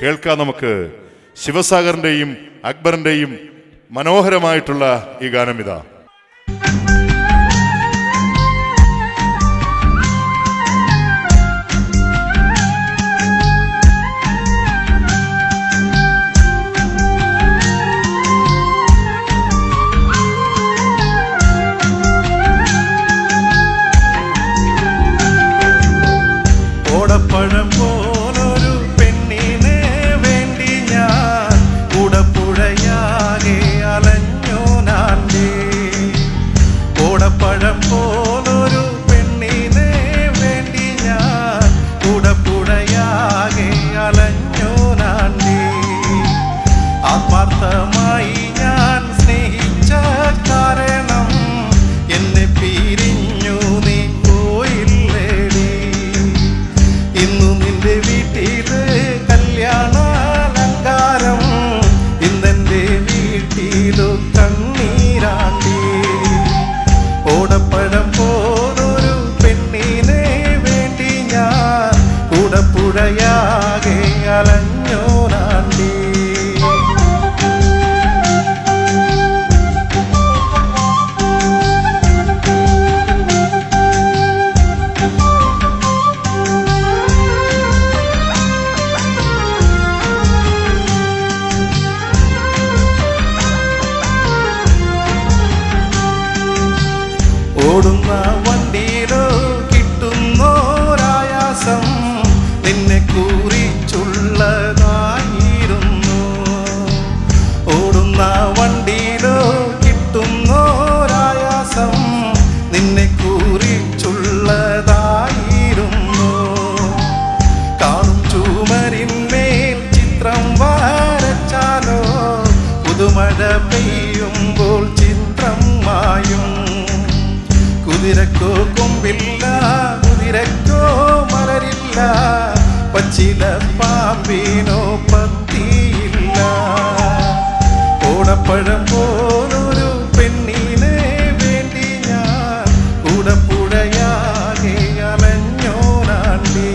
കേൾക്കാം നമുക്ക് ശിവസാഗറിന്റെയും അക്ബറിന്റെയും മനോഹരമായിട്ടുള്ള ഈ ഗാനം ഇതാ ഓടപ്പഴം പോലൊരു പെണ്ണിനെ വേണ്ടി ഞാൻ കൂടപ്പുഴയാകെ അലഞ്ഞു നാണ്ടേ ഓടപ്പഴം പോലൊരു പെണ്ണിനെ വേണ്ടി ഞാൻ കൂടപ്പുഴയാകെ അലഞ്ഞു നാണ്ടേ ആത്മാർത്ഥമായി ഞാൻ സ്നേഹിച്ച കാരണം എന്നെ പിരിഞ്ഞു നീ പോയില്ലേടി ഇന്നു നിന്റെ വീട്ടില് കല്യാണാലങ്കാരം ഇന്നെന്റെ വീട്ടിലു കണ്ണീരാണ്ടി ഓടപ്പഴം പോലൊരു പെണ്ണിനെ വേണ്ടി ഞാൻ കൂടപ്പുഴയാകെ അലഞ്ഞോനാണ്ടി ഓടുന്ന വണ്ടിയിലോ കിട്ടുന്നോരായാസം നിന്നെ കുറിച്ചുള്ളതായിരുന്നു ഓടുന്ന വണ്ടിയിലോ കിട്ടുന്നോരായാസം നിന്നെ കുറിച്ചുള്ളതായിരുന്നു കാണും ചുമരിന്മേൽ ചിത്രം വരച്ചാലോ പുതുമഴ പെയ്യുമ്പോൾ ചിത്രം മായും കുതിരക്കോ കൊമ്പില്ല കുതിരക്കോ മലരില്ല പച്ചില പാമ്പിനോ പത്തിയില്ല ഓടപ്പഴം പോലൊരു പെണ്ണിനെ വേണ്ടി ഞാൻ കൂടപ്പുഴയാകെ അലഞ്ഞോനാണ്ടി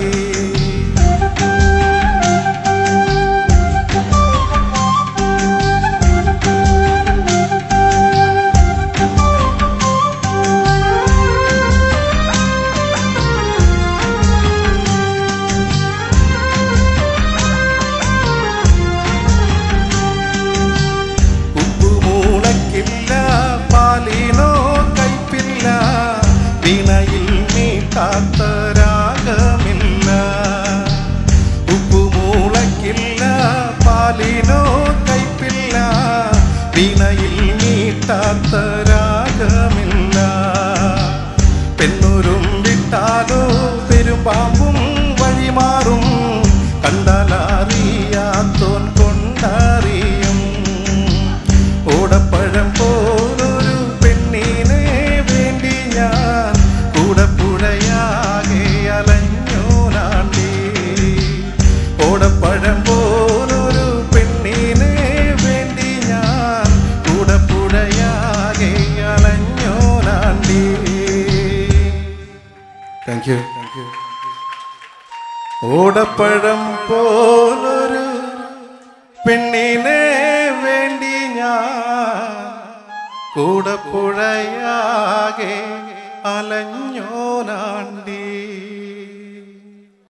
ഉപ്പുമൂളക്കില്ല പാലിനോ കയ്പില്ല വിനയിൽ നീട്ടാത്ത രാഗമില്ല ഉപ്പുമൂളക്കില്ല പാലിനോ കയ്പില്ല വിനയിൽ നീട്ടാത്ത രാഗമില്ല പെണ്ണുരും വിട്ടാലോ പെരുമ്പാമ്പും വഴിമാറും കണ്ടാലറിയാത്തോൻ കൊണ്ടറിയും ഓടപ്പഴം പോലൊരു പെണ്ണിനെ വേണ്ടി ഞാൻ കൂടപ്പുഴയാകെ അലഞ്ഞോനാണ്ടി ഓടപ്പഴം പോലൊരു പെണ്ണിനെ വേണ്ടി ഞാൻ കൂടപ്പുഴയാകെ അലഞ്ഞോനാണ്ടി താങ്ക് യു താങ്ക് യു ഓടപ്പഴം പോലൊരു പെണ്ണിനെ വേണ്ടി ഞാൻ കൂടപ്പുഴയാകെ അലഞ്ഞോനാണ്ടി